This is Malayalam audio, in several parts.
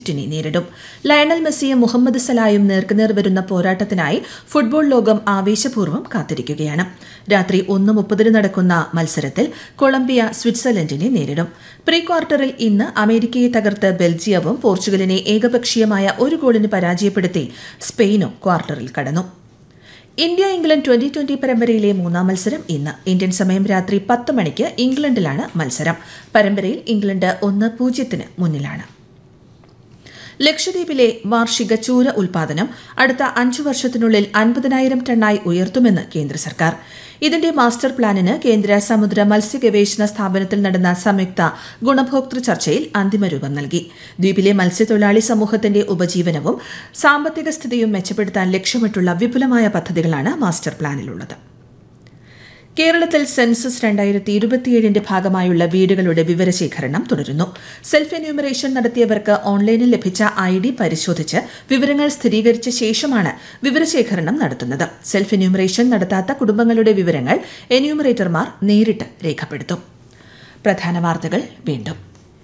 ിനെ നേരിടും ലയണൽ മെസ്സിയും മുഹമ്മദ് സലായും നേർക്കുനേർ വരുന്ന പോരാട്ടത്തിനായി ഫുട്ബോൾ ലോകം ആവേശപൂർവ്വം കാത്തിരിക്കുകയാണ് രാത്രി ഒന്ന് മുപ്പതിന് നടക്കുന്ന മത്സരത്തിൽ കൊളംബിയ സ്വിറ്റ്സർലൻഡിനെ നേരിടും പ്രീ ക്വാർട്ടറിൽ ഇന്ന് അമേരിക്കയെ തകർത്ത് ബെൽജിയവും പോർച്ചുഗലിനെ ഏകപക്ഷീയമായ ഒരു ഗോളിന് പരാജയപ്പെടുത്തി സ്പെയിനും ക്വാർട്ടറിൽ കടന്നു ഇന്ത്യ ഇംഗ്ലണ്ട് ട്വന്റി ട്വന്റി പരമ്പരയിലെ മൂന്നാം മത്സരം ഇന്ന് ഇന്ത്യൻ സമയം രാത്രി പത്ത് മണിക്ക് ഇംഗ്ലണ്ടിലാണ് മത്സരം പരമ്പരയിൽ ഇംഗ്ലണ്ട് ഒന്ന് പൂജ്യത്തിന് മുന്നിലാണ് ലക്ഷദ്വീപിലെ വാർഷിക ചൂര ഉൽപാദനം അടുത്ത അഞ്ചു വർഷത്തിനുള്ളിൽ അൻപതിനായിരം ടണ്ണായി ഉയർത്തുമെന്ന് കേന്ദ്ര സർക്കാർ ഇതിന്റെ മാസ്റ്റർ പ്ലാനിന് കേന്ദ്ര സമുദ്ര മത്സ്യ ഗവേഷണ സ്ഥാപനത്തിൽ നടന്ന സംയുക്ത ഗുണഭോക്തൃ ചർച്ചയിൽ അന്തിമരൂപം നൽകി ദ്വീപിലെ മത്സ്യത്തൊഴിലാളി സമൂഹത്തിന്റെ ഉപജീവനവും സാമ്പത്തിക സ്ഥിതിയും മെച്ചപ്പെടുത്താൻ ലക്ഷ്യമിട്ടുള്ള വിപുലമായ പദ്ധതികളാണ് മാസ്റ്റർ പ്ലാനിലുള്ളത് കേരളത്തിൽ സെൻസസ് രണ്ടായിരത്തി ഇരുപത്തിയേഴിന്റെ ഭാഗമായുള്ള വീടുകളുടെ വിവരശേഖരണം തുടരുന്നു സെൽഫ് എന്യൂമറേഷൻ നടത്തിയവർക്ക് ഓൺലൈനിൽ ലഭിച്ച ഐ ഡി പരിശോധിച്ച് വിവരങ്ങൾ സ്ഥിരീകരിച്ച ശേഷമാണ് വിവരശേഖരണം നടത്തുന്നത് സെൽഫ് എന്യൂമറേഷൻ നടത്താത്ത കുടുംബങ്ങളുടെ വിവരങ്ങൾ എന്യൂമറേറ്റർമാർ നേരിട്ട് രേഖപ്പെടുത്തും പ്രധാന വാർത്തകൾ വീണ്ടും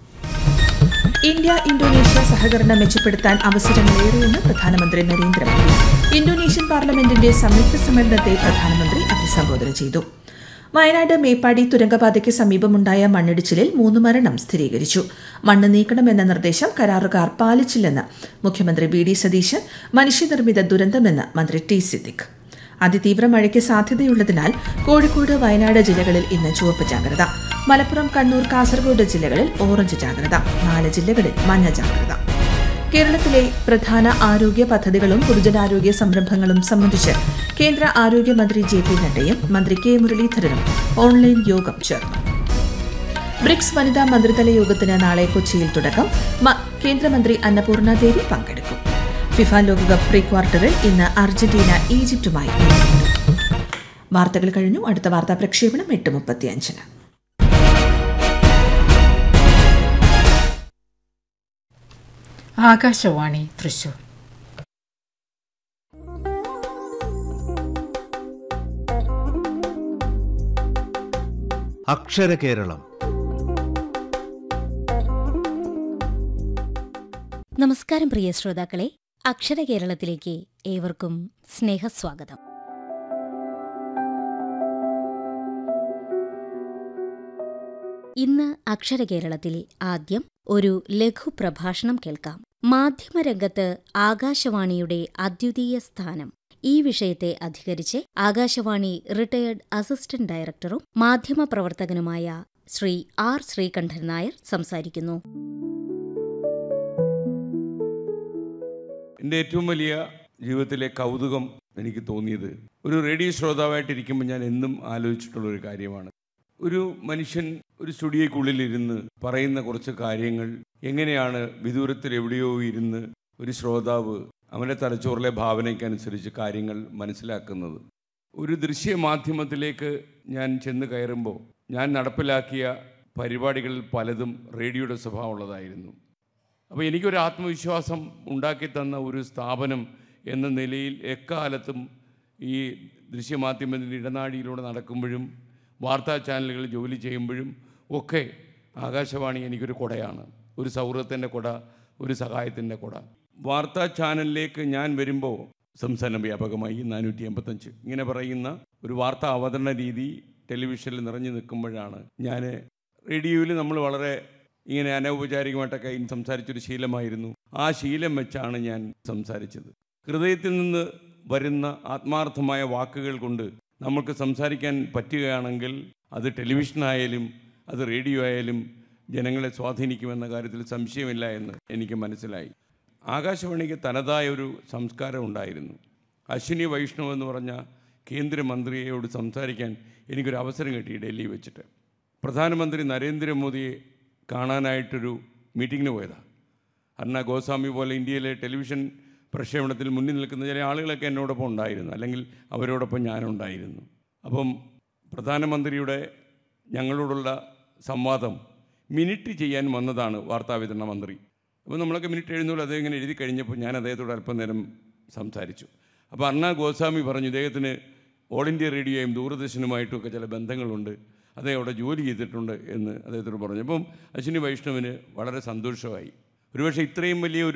ഇന്ത്യ ഇന്തോനേഷ്യ സഹകരണം മെച്ചപ്പെടുത്താൻ അവസരങ്ങളേറെയെന്ന് പ്രധാനമന്ത്രി നരേന്ദ്രമോദി ഇന്തോനേഷ്യൻ പാർലമെന്റിന്റെ സംയുക്ത സമ്മേളനത്തെ പ്രധാനമന്ത്രി അഭിസംബോധന ചെയ്തു വയനാട് മേപ്പാടി തുരങ്കപാതയ്ക്ക് സമീപമുണ്ടായ മണ്ണിടിച്ചിലിൽ മൂന്ന് മരണം സ്ഥിരീകരിച്ചു മണ്ണ് നീക്കണമെന്ന നിർദ്ദേശം കരാറുകാർ പാലിച്ചില്ലെന്ന് മുഖ്യമന്ത്രി വി ഡി സതീശൻ മനുഷ്യനിർമ്മിത ദുരന്തമെന്ന് മന്ത്രി ടി സിദ്ദിഖ് അതിതീവ്ര മഴയ്ക്ക് സാധ്യതയുള്ളതിനാൽ കോഴിക്കോട് വയനാട് ജില്ലകളിൽ ഇന്ന് ചുവപ്പ് ജാഗ്രത മലപ്പുറം കണ്ണൂർ കാസർഗോഡ് ജില്ലകളിൽ ഓറഞ്ച് ജാഗ്രത നാല് ജില്ലകളിൽ മഞ്ഞ ജാഗ്രത കേരളത്തിലെ പ്രധാന ആരോഗ്യ പദ്ധതികളും പൊതുജനാരോഗ്യ സംരംഭങ്ങളും സംബന്ധിച്ച് കേന്ദ്ര ആരോഗ്യമന്ത്രി ജെ പി നഡ്ഡയും മന്ത്രി കെ മുരളീധരനും ഓൺലൈൻ യോഗം ചേർന്നു ബ്രിക്സ് വനിതാ മന്ത്രിതല യോഗത്തിന് നാളെ കൊച്ചിയിൽ തുടക്കം മ- കേന്ദ്രമന്ത്രി അന്നപൂർണ ദേവി പങ്കെടുക്കും ഫിഫ ലോകകപ്പ് പ്രീ ക്വാർട്ടറിൽ ഇന്ന് അർജന്റീന ഈജിപ്തുമായി ഏറ്റുമുട്ടും. വാർത്തകൾ കഴിഞ്ഞു അടുത്ത വാർത്താ പ്രക്ഷേപണം എട്ട് മുപ്പത്തിയഞ്ചിന് ആകാശവാണി തൃശൂർ അക്ഷര കേരളം നമസ്കാരം പ്രിയ ശ്രോതാക്കളെ അക്ഷര കേരളത്തിലേക്ക് ഏവർക്കും സ്നേഹസ്വാഗതം ഇന്ന് അക്ഷര കേരളത്തിൽ ആദ്യം ഒരു ലഘു പ്രഭാഷണം കേൾക്കാം മാധ്യമരംഗത്ത് ആകാശവാണിയുടെ അദ്വിതീയ സ്ഥാനം ഈ വിഷയത്തെ അധികരിച്ച് ആകാശവാണി റിട്ടയർഡ് അസിസ്റ്റന്റ് ഡയറക്ടറും മാധ്യമപ്രവർത്തകനുമായ ശ്രീ ആർ ശ്രീകണ്ഠൻ നായർ സംസാരിക്കുന്നു എൻ്റെ ഏറ്റവും വലിയ ജീവിതത്തിലെ കൗതുകം എനിക്ക് തോന്നിയത് ഒരു റേഡിയോ ശ്രോതാവായിട്ടിരിക്കുമ്പോൾ ഞാൻ എന്നും ആലോചിച്ചിട്ടുള്ള ഒരു കാര്യമാണ് ഒരു മനുഷ്യൻ ഒരു സ്റ്റുഡിയോയ്ക്കുള്ളിലിരുന്ന് പറയുന്ന കുറച്ച് കാര്യങ്ങൾ എങ്ങനെയാണ് വിദൂരത്തിൽ എവിടെയോ ഇരുന്ന് ഒരു ശ്രോതാവ് അവൻ്റെ തലച്ചോറിലെ ഭാവനയ്ക്കനുസരിച്ച് കാര്യങ്ങൾ മനസ്സിലാക്കുന്നത് ഒരു ദൃശ്യമാധ്യമത്തിലേക്ക് ഞാൻ ചെന്ന് കയറുമ്പോൾ ഞാൻ നടപ്പിലാക്കിയ പരിപാടികളിൽ പലതും റേഡിയോയുടെ സ്വഭാവമുള്ളതായിരുന്നു അപ്പോൾ എനിക്കൊരു ആത്മവിശ്വാസം ഉണ്ടാക്കി തന്ന ഒരു സ്ഥാപനം എന്ന നിലയിൽ എക്കാലത്തും ഈ ദൃശ്യമാധ്യമത്തിൻ്റെ ഇടനാഴിയിലൂടെ നടക്കുമ്പോഴും വാർത്താ ചാനലുകളിൽ ജോലി ചെയ്യുമ്പോഴും ഒക്കെ ആകാശവാണി എനിക്കൊരു കുടയാണ് ഒരു സൗഹൃദത്തിൻ്റെ കുട ഒരു സഹായത്തിൻ്റെ കുട വാർത്താ ചാനലിലേക്ക് ഞാൻ വരുമ്പോൾ സംസ്ഥാന വ്യാപകമായി നാനൂറ്റി എൺപത്തഞ്ച് ഇങ്ങനെ പറയുന്ന ഒരു വാർത്താ അവതരണ രീതി ടെലിവിഷനിൽ നിറഞ്ഞു നിൽക്കുമ്പോഴാണ് ഞാൻ റേഡിയോയിൽ നമ്മൾ വളരെ ഇങ്ങനെ അനൗപചാരികമായിട്ടൊക്കെ ഇനി സംസാരിച്ചൊരു ശീലമായിരുന്നു ആ ശീലം വെച്ചാണ് ഞാൻ സംസാരിച്ചത് ഹൃദയത്തിൽ നിന്ന് വരുന്ന ആത്മാർത്ഥമായ വാക്കുകൾ കൊണ്ട് നമുക്ക് സംസാരിക്കാൻ പറ്റുകയാണെങ്കിൽ അത് ടെലിവിഷനായാലും അത് റേഡിയോ ആയാലും ജനങ്ങളെ സ്വാധീനിക്കുമെന്ന കാര്യത്തിൽ സംശയമില്ല എന്ന് എനിക്ക് മനസ്സിലായി ആകാശവാണിക്ക് തനതായ ഒരു സംസ്കാരം ഉണ്ടായിരുന്നു അശ്വിനി വൈഷ്ണവ് എന്ന് പറഞ്ഞ കേന്ദ്രമന്ത്രിയോട് സംസാരിക്കാൻ എനിക്കൊരു അവസരം കിട്ടി ഡൽഹി വെച്ചിട്ട് പ്രധാനമന്ത്രി നരേന്ദ്രമോദിയെ കാണാനായിട്ടൊരു മീറ്റിങ്ങിന് പോയതാണ് അർണ ഗോസ്വാമി പോലെ ഇന്ത്യയിലെ ടെലിവിഷൻ പ്രക്ഷേപണത്തിൽ മുന്നിൽ നിൽക്കുന്ന ചില ആളുകളൊക്കെ എന്നോടൊപ്പം ഉണ്ടായിരുന്നു അല്ലെങ്കിൽ അവരോടൊപ്പം ഞാനുണ്ടായിരുന്നു അപ്പം പ്രധാനമന്ത്രിയുടെ ഞങ്ങളോടുള്ള സംവാദം മിനിറ്റ് ചെയ്യാൻ വന്നതാണ് വാർത്താവിതരണ മന്ത്രി അപ്പോൾ നമ്മളൊക്കെ മിനിറ്റ് എഴുന്നൂറ് അദ്ദേഹം ഇങ്ങനെ എഴുതി കഴിഞ്ഞപ്പോൾ ഞാൻ അദ്ദേഹത്തോട് അല്പനേരം സംസാരിച്ചു അപ്പോൾ അർണ ഗോസ്വാമി പറഞ്ഞു ഇദ്ദേഹത്തിന് ഓൾ ഇന്ത്യ റേഡിയോയും ദൂരദർശനുമായിട്ടും ഒക്കെ ചില ബന്ധങ്ങളുണ്ട് അദ്ദേഹം അവിടെ ജോലി ചെയ്തിട്ടുണ്ട് എന്ന് അദ്ദേഹത്തോട് പറഞ്ഞു അപ്പം അശ്വിനി വൈഷ്ണവിന് വളരെ സന്തോഷമായി ഒരുപക്ഷെ ഇത്രയും വലിയ ഒരു